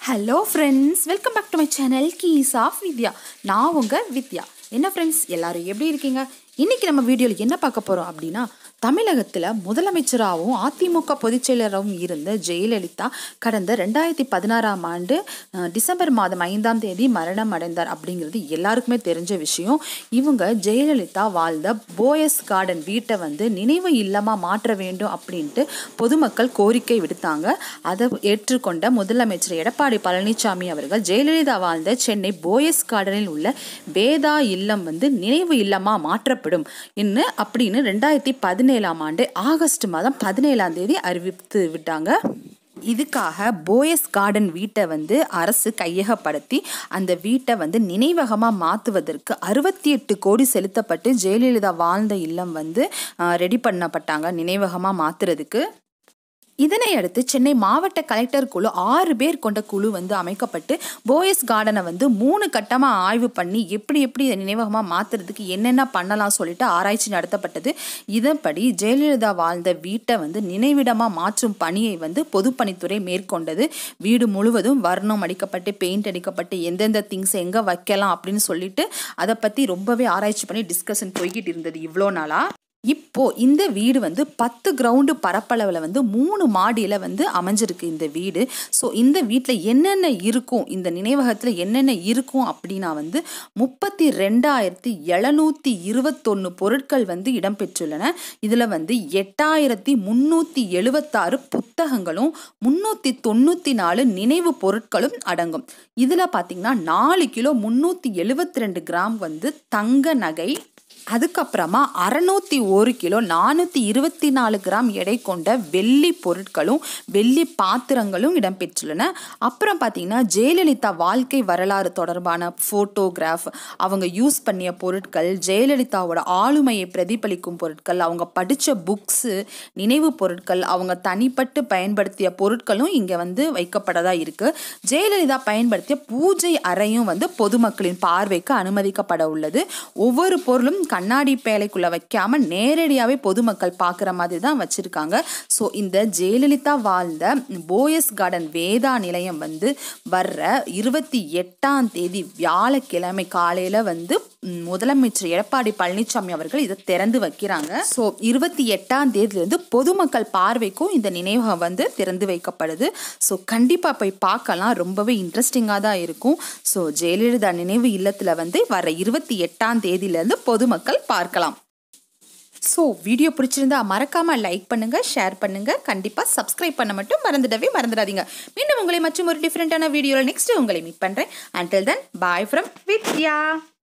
hello friends welcome back to my channel keys of Vidya நான் உங்கள் வித்யா என்ன ஃப்ரெண்ட்ஸ் எல்லாரும் எப்படி இருக்கீங்க இன்னைக்கு நம்ம வீடியோவில் என்ன பார்க்க போகிறோம் அப்படின்னா தமிழகத்தில் முதலமைச்சராகவும் அதிமுக பொதுச் செயலராகவும் இருந்த ஜெயலலிதா கடந்த ரெண்டாயிரத்தி பதினாறாம் ஆண்டு அஹ், டிசம்பர் மாதம் ஐந்தாம் தேதி மரணம் அடைந்தார் அப்படிங்கிறது எல்லாருக்குமே தெரிஞ்ச விஷயம் இவங்க ஜெயலலிதா வாழ்ந்த போயஸ் கார்டன் வீட்டை வந்து நினைவு இல்லமாக மாற்ற வேண்டும் அப்படின்ட்டு பொதுமக்கள் கோரிக்கை விடுத்தாங்க அதை ஏற்றுக்கொண்ட முதலமைச்சர் எடப்பாடி பழனிசாமி அவர்கள் ஜெயலலிதா வாழ்ந்த சென்னை போயஸ் கார்டனில் உள்ள வேதா இல்லம் வந்து நினைவு இல்லமா மாற்றப்படும் என்ன அப்படின்னு ரெண்டாயிரத்தி பதினேழாம் ஆண்டு ஆகஸ்ட் மாதம் பதினேழாம் தேதி அறிவித்து விட்டாங்க இதுக்காக போயஸ் கார்டன் வீட்டை வந்து அரசு கையகப்படுத்தி அந்த வீட்டை வந்து நினைவகமாக மாற்றுவதற்கு அறுபத்தி எட்டு கோடி செலுத்தப்பட்டு ஜெயலலிதா வாழ்ந்த இல்லம் வந்து ரெடி பண்ணப்பட்டாங்க நினைவகமாக மாற்றுறதுக்கு இதனை அடுத்து சென்னை மாவட்ட கலெக்டர் குழு ஆறு பேர் கொண்ட குழு வந்து அமைக்கப்பட்டு போயஸ் கார்டனை வந்து மூணு கட்டமாக ஆய்வு பண்ணி எப்படி எப்படி இதை நினைவகமாக மாற்றுறதுக்கு என்னென்ன பண்ணலாம் சொல்லிட்டு ஆராய்ச்சி நடத்தப்பட்டது இதன்படி ஜெயலலிதா வாழ்ந்த வீட்டை வந்து நினைவிடமாக மாற்றும் பணியை வந்து பொதுப்பணித்துறை மேற்கொண்டது வீடு முழுவதும் வர்ணம் அடிக்கப்பட்டு பெயிண்ட் அடிக்கப்பட்டு எந்தெந்த திங்ஸ் எங்கே வைக்கலாம் அப்படின்னு சொல்லிட்டு அதை பற்றி ரொம்பவே ஆராய்ச்சி பண்ணி டிஸ்கஷன் போய்கிட்டு இருந்தது இவ்வளோ நாளாக இப்போ இந்த வீடு வந்து பத்து கிரவுண்டு பரப்பளவில் வந்து மூணு மாடியில் வந்து அமைஞ்சிருக்கு இந்த வீடு ஸோ இந்த வீட்டில் என்னென்ன இருக்கும் இந்த நினைவகத்தில் என்னென்ன இருக்கும் அப்படின்னா வந்து முப்பத்தி ரெண்டாயிரத்தி எழுநூற்றி இருபத்தொன்று பொருட்கள் வந்து இடம்பெற்றுள்ளன இதில் வந்து எட்டாயிரத்தி முந்நூற்றி எழுபத்தாறு புத்தகங்களும் முந்நூற்றி தொண்ணூற்றி நாலு நினைவு பொருட்களும் அடங்கும் இதில் பார்த்தீங்கன்னா நாலு கிலோ முந்நூற்றி எழுபத்தி ரெண்டு கிராம் வந்து தங்க நகை அதுக்கப்புறமா அறநூற்றி ஒரு கிலோ நானூற்றி இருபத்தி நாலு கிராம் எடை கொண்ட வெள்ளி பொருட்களும் வெள்ளி பாத்திரங்களும் இடம்பெற்றுள்ளன அப்புறம் பார்த்தீங்கன்னா ஜெயலலிதா வாழ்க்கை வரலாறு தொடர்பான ஃபோட்டோகிராஃப் அவங்க யூஸ் பண்ணிய பொருட்கள் ஜெயலலிதாவோட ஆளுமையை பிரதிபலிக்கும் பொருட்கள் அவங்க படித்த புக்ஸு நினைவு பொருட்கள் அவங்க தனிப்பட்டு பயன்படுத்திய பொருட்களும் இங்கே வந்து வைக்கப்படதா இருக்குது ஜெயலலிதா பயன்படுத்திய பூஜை அறையும் வந்து பொதுமக்களின் பார்வைக்கு அனுமதிக்கப்பட உள்ளது ஒவ்வொரு பொருளும் கண்ணாடி பேழைக்குள்ள வைக்காம நேரடியாகவே பொதுமக்கள் பார்க்குற மாதிரி தான் வச்சிருக்காங்க ஸோ இந்த ஜெயலலிதா வாழ்ந்த போயஸ் கார்டன் வேதா நிலையம் வந்து வர்ற இருபத்தி எட்டாம் தேதி வியாழக்கிழமை காலையில் வந்து ம், முதலமைச்சர் எடப்பாடி பழனிசாமி அவர்கள் இதை திறந்து வைக்கிறாங்க ஸோ இருபத்தி எட்டாம் தேதியிலேருந்து பொதுமக்கள் பார்வைக்கும் இந்த நினைவகம் வந்து திறந்து வைக்கப்படுது ஸோ கண்டிப்பாக போய் பார்க்கலாம் ரொம்பவே இன்ட்ரெஸ்டிங்காக தான் இருக்கும் ஸோ ஜெயலலிதா நினைவு இல்லத்தில் வந்து வர இருபத்தி எட்டாம் தேதியிலேருந்து பொதுமக்கள் பார்க்கலாம் ஸோ வீடியோ பிடிச்சிருந்தா மறக்காம லைக் பண்ணுங்க ஷேர் பண்ணுங்க கண்டிப்பாக சப்ஸ்கிரைப் பண்ண மட்டும் மறந்துடவே மறந்துடாதீங்க மீண்டும் உங்களை மற்றும் ஒரு டிஃப்ரெண்ட்டான வீடியோவில் நெக்ஸ்ட் உங்களை மீட் பண்ணுறேன் until then bye from Vidya